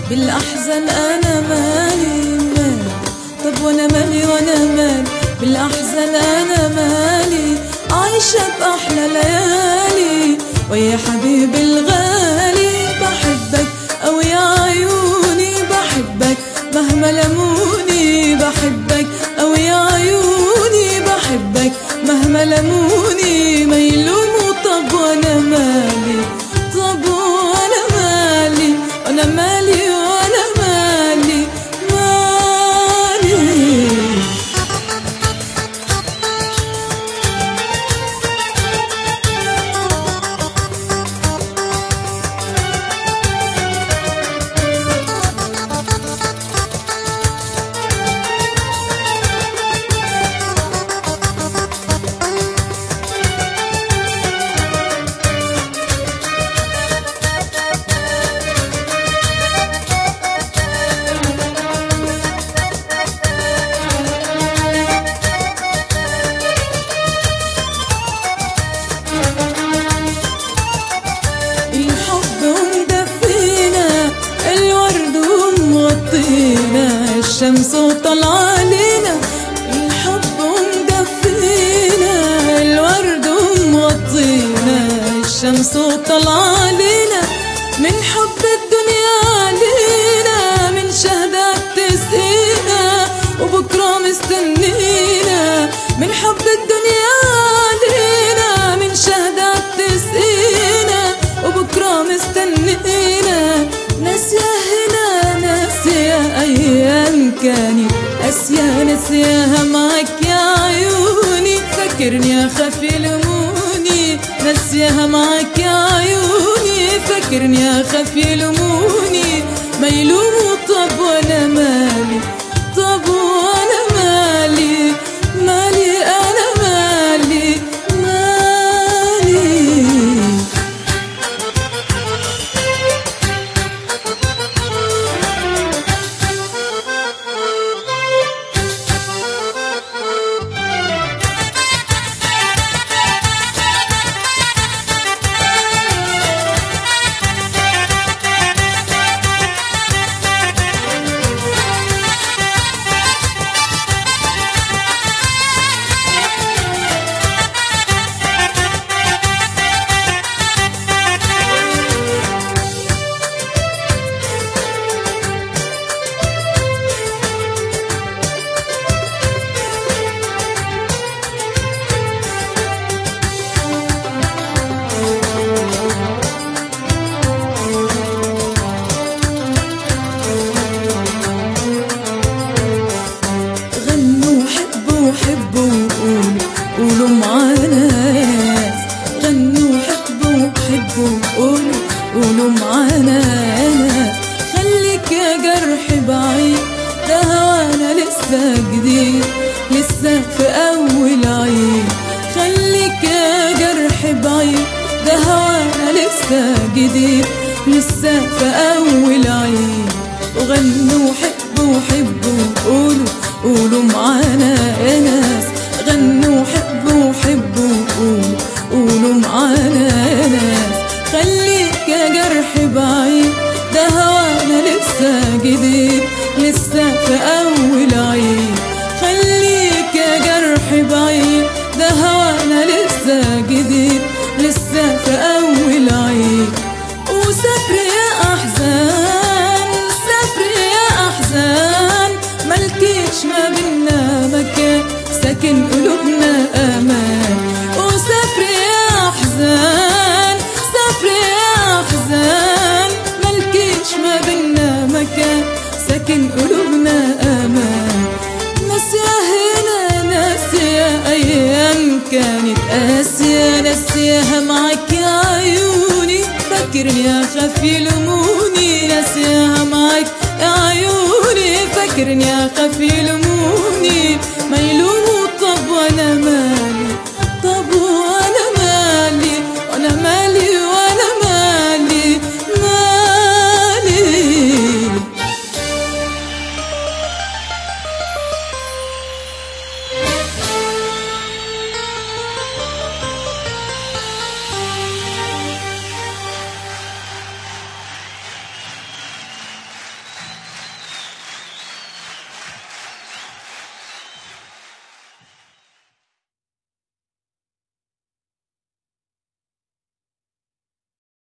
بالأحزان أنا مالي مالي طب وأنا مالي وأنا مالي بالأحزان أنا مالي عايشة بأحلى ليالي ويا حبيبي الغالي بحبك أو يا عيوني بحبك مهما لموني بحبك أو يا عيوني بحبك مهما لموني ما يلوموا طب وأنا مالي طب وأنا مالي وأنا مالي وأنا مالي مالي الحب مدفينا الورد ومغطينا الشمس وطلع علينا الحب مدفينا الورد ومغطينا الشمس وطلع علينا من حب الدنيا علينا من شهدك تسقينا وبكرة مستنينا من حب الدنيا علينا من شهدك تسقينا وبكرة مستنينا ناسية هنا ناسية أيام كانت أسيا ناسياها معك يا عيوني فاكرني أخاف يلوموني ناسياها معك يا عيوني فاكرني أخاف يلوموني ما يلوموا طب وأنا مالي طب وأنا مالي مالي أنا مالي مالي غنوا حبوا حبوا وقولوا قولوا معانا يا ناس غنوا حبوا حبوا قولوا قولوا معانا يا ناس خليك يا جرح بعيد ده هوانا لسه جديد لسه في أول عيد خليك يا جرح بعيد ده هوانا لسه جديد لسه في أول عيد وغنوا حبوا حبوا قولوا قولوا معانا يا ناس غنوا حبوا حبوا قولوا قولوا معانا يا ناس خليك يا جرح بعيد ده هوانا لسه جديد لسه في أول عيد خليك يا جرح بعيد ده هوانا لسه جديد لسه في أول عيد وسافر يا أحزان سافر يا أحزان ملكيش ما بينا مكان ساكن قلوبنا أمان وسافر يا أحزان سافر يا أحزان ملكيش ما بينا مكان ساكن قلوبنا أمان ناسية هنا ناسية أيام كانت قاسية ناسيها معاك يا عيوني فاكرني أخاف يلوموني ناسيها معاك يا عيوني فاكرني أخاف يلوموني ما يلوموا طب وأنا مالي